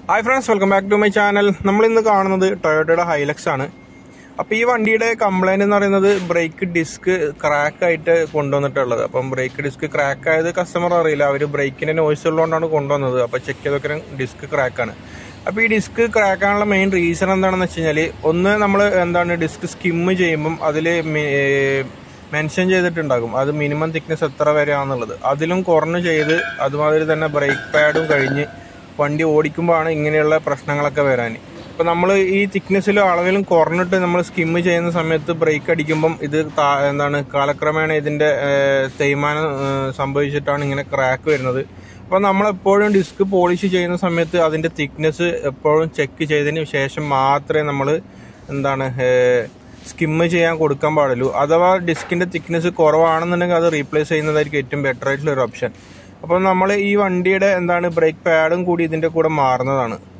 hi friends welcome back to my channel നമ്മൾ ഇന്ന് കാണുന്നത് ടൊയോട്ടയുടെ ഹൈലക്സ് ആണ് അപ്പോൾ ഈ വണ്ടിയുടെ കംപ്ലൈന്റ് എന്ന് പറയുന്നത് ബ്രേക്ക് ഡിസ്ക് ക്രാക്ക് ആയിട്ട് കൊണ്ടുവന്നിട്ടുള്ളത് അപ്പം ബ്രേക്ക് ഡിസ്ക് ക്രാക്ക് ആയത് കസ്റ്റമർ അറിയില്ല അവർ ബ്രേക്കിന്റെ നോയ്സ് ഉള്ളതുകൊണ്ടാണ് കൊണ്ടുവന്നത് അപ്പോൾ ചെക്ക് ചെയ്തൊക്കെ ഡിസ്ക് ക്രാക്കാണ് അപ്പോൾ ഈ ഡിസ്ക് ക്രാക്ക് ആകാനുള്ള മെയിൻ റീസൺ എന്താണെന്ന് വെച്ച് കഴിഞ്ഞാൽ ഒന്ന് നമ്മൾ എന്താണ് ഡിസ്ക് സ്കിമ്മ് ചെയ്യുമ്പം അതിൽ മെൻഷൻ ചെയ്തിട്ടുണ്ടാകും അത് മിനിമം തിക്നെസ് എത്ര വരെയാണെന്നുള്ളത് അതിലും കുറഞ്ഞ് ചെയ്ത് അതുമാതിരി തന്നെ ബ്രേക്ക് പാഡും കഴിഞ്ഞ് വണ്ടി ഓടിക്കുമ്പോഴാണ് ഇങ്ങനെയുള്ള പ്രശ്നങ്ങളൊക്കെ വരാൻ ഇപ്പം നമ്മൾ ഈ തിക്നെസ്സിലും അളവിലും കുറഞ്ഞിട്ട് നമ്മൾ സ്കിമ്മ് ചെയ്യുന്ന സമയത്ത് ബ്രേക്ക് അടിക്കുമ്പം ഇത് താ- എന്താണ് കാലക്രമേണ ഇതിന്റെ ഏഹ്, തേയ്മാനം ഏഹ്, സംഭവിച്ചിട്ടാണ് ഇങ്ങനെ ക്രാക്ക് വരുന്നത് അപ്പോൾ നമ്മൾ എപ്പോഴും ഡിസ്ക് പോളിഷ് ചെയ്യുന്ന സമയത്ത് അതിന്റെ തിക്നെസ് എപ്പോഴും ചെക്ക് ചെയ്തതിന് ശേഷം മാത്രമേ നമ്മൾ എന്താണ് സ്കിമ്മ് ചെയ്യാൻ കൊടുക്കാൻ പാടുള്ളൂ അഥവാ ഡിസ്കിന്റെ തിക്നെസ് കുറവാണെന്നുണ്ടെങ്കിൽ അത് റീപ്ലേസ് ചെയ്യുന്നതായിരിക്കും ഏറ്റവും ബെറ്റർ ആയിട്ടുള്ള ഒരു ഓപ്ഷൻ അപ്പോൾ നമ്മൾ ഈ വണ്ടിയുടെ എന്താണ് ബ്രേക്ക് പാഡും കൂടി ഇതിന്റെ കൂടെ മാറുന്നതാണ്